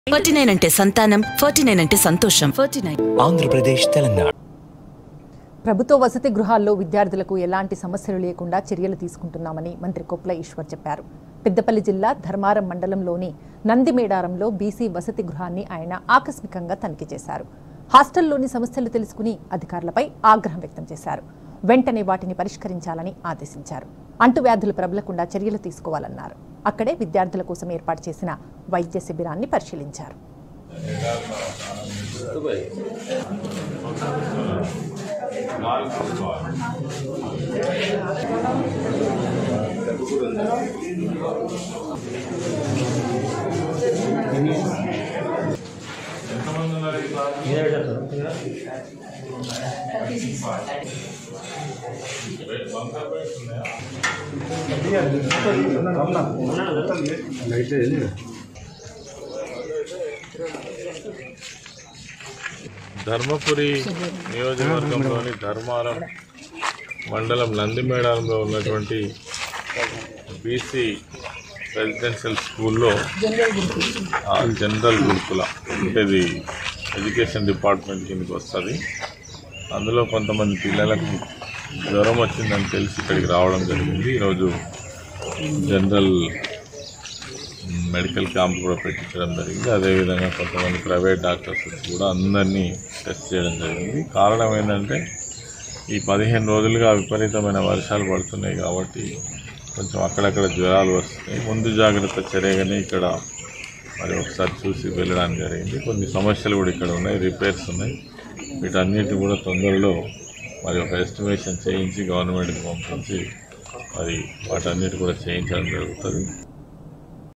forty nine అంటే సంతానం forty nine అంటే సంతోషం ఫార్టీ నైన్ ఆంధ్రప్రదేశ్ తెలంగాణ ప్రభుత్వ వసతి గృహాల్లో విద్యార్థులకు ఎలాంటి సమస్యలు లేకుండా చర్యలు తీసుకుంటున్నామని మంత్రి కొప్ల ఈశ్వర్ చెప్పారు పెద్దపల్లి జిల్లా ధర్మారం మండలంలోని నందిమేడారంలో బీసీ వసతి గృహాన్ని ఆయన ఆకస్మికంగా తనిఖీ చేశారు హాస్టల్లోని సమస్యలు తెలుసుకుని అధికారులపై ఆగ్రహం వ్యక్తం చేశారు వెంటనే వాటిని పరిష్కరించాలని ఆదేశించారు అంటువ్యాధులు ప్రబలకుండా చర్యలు తీసుకోవాలన్నారు అక్కడే విద్యార్థుల కోసం ఏర్పాటు చేసిన వైద్య శిబిరాన్ని పరిశీలించారు ధర్మపురి నియోజకవర్గంలోని ధర్మారం మండలం నందిమేడారంలో ఉన్నటువంటి బీసీ రెసిడెన్షియల్ స్కూల్లో ఆ, జనరల్ గురుకుల అంటే ఇది ఎడ్యుకేషన్ డిపార్ట్మెంట్ కిందకి వస్తుంది అందులో కొంతమంది పిల్లలకు జ్వరం వచ్చిందని తెలిసి ఇక్కడికి రావడం జరిగింది ఈరోజు జనరల్ మెడికల్ క్యాంప్ కూడా పెట్టించడం జరిగింది అదేవిధంగా కొంతమంది ప్రైవేట్ డాక్టర్స్ వచ్చి కూడా అందరినీ టెస్ట్ చేయడం జరిగింది కారణం ఏంటంటే ఈ పదిహేను రోజులుగా విపరీతమైన వర్షాలు పడుతున్నాయి కాబట్టి కొంచెం అక్కడక్కడ జ్వరాలు వస్తున్నాయి ముందు జాగ్రత్త చర్యగానే ఇక్కడ మరి ఒకసారి చూసి వెళ్ళడానికి జరిగింది కొన్ని సమస్యలు కూడా ఇక్కడ ఉన్నాయి రిపేర్స్ ఉన్నాయి వీటన్నిటి కూడా తొందరలో మరి ఒక ఎస్టిమేషన్ చేయించి గవర్నమెంట్కి పంపించి మరి వాటన్నిటి కూడా చేయించడం జరుగుతుంది